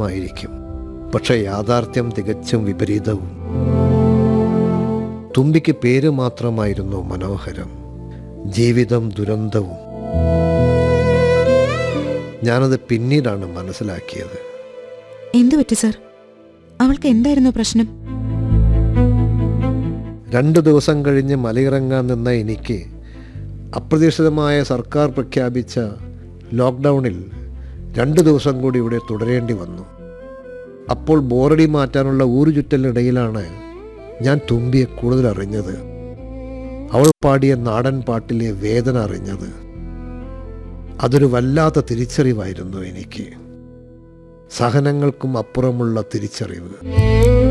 മനോഹരമായിരിക്കും പക്ഷെ യാഥാർത്ഥ്യം തികച്ചും വിപരീതവും തുമ്പിക്ക് പേര് മാത്രമായിരുന്നു മനോഹരം ജീവിതം ദുരന്തവും ഞാനത് പിന്നീടാണ് മനസ്സിലാക്കിയത് എന്തു പറ്റി സർ അവൾക്ക് എന്തായിരുന്നു പ്രശ്നം രണ്ട് ദിവസം കഴിഞ്ഞ് മലയിറങ്ങാൻ നിന്ന എനിക്ക് അപ്രതീക്ഷിതമായ സർക്കാർ പ്രഖ്യാപിച്ച ലോക്ക്ഡൗണിൽ രണ്ട് ദിവസം കൂടി ഇവിടെ തുടരേണ്ടി വന്നു അപ്പോൾ ബോറടി മാറ്റാനുള്ള ഊരുചുറ്റലിനിടയിലാണ് ഞാൻ തുമ്പിയെ കൂടുതൽ അറിഞ്ഞത് അവൾ പാടിയ നാടൻ പാട്ടിലെ വേദന അറിഞ്ഞത് അതൊരു വല്ലാത്ത തിരിച്ചറിവായിരുന്നു എനിക്ക് സഹനങ്ങൾക്കും അപ്പുറമുള്ള തിരിച്ചറിവ്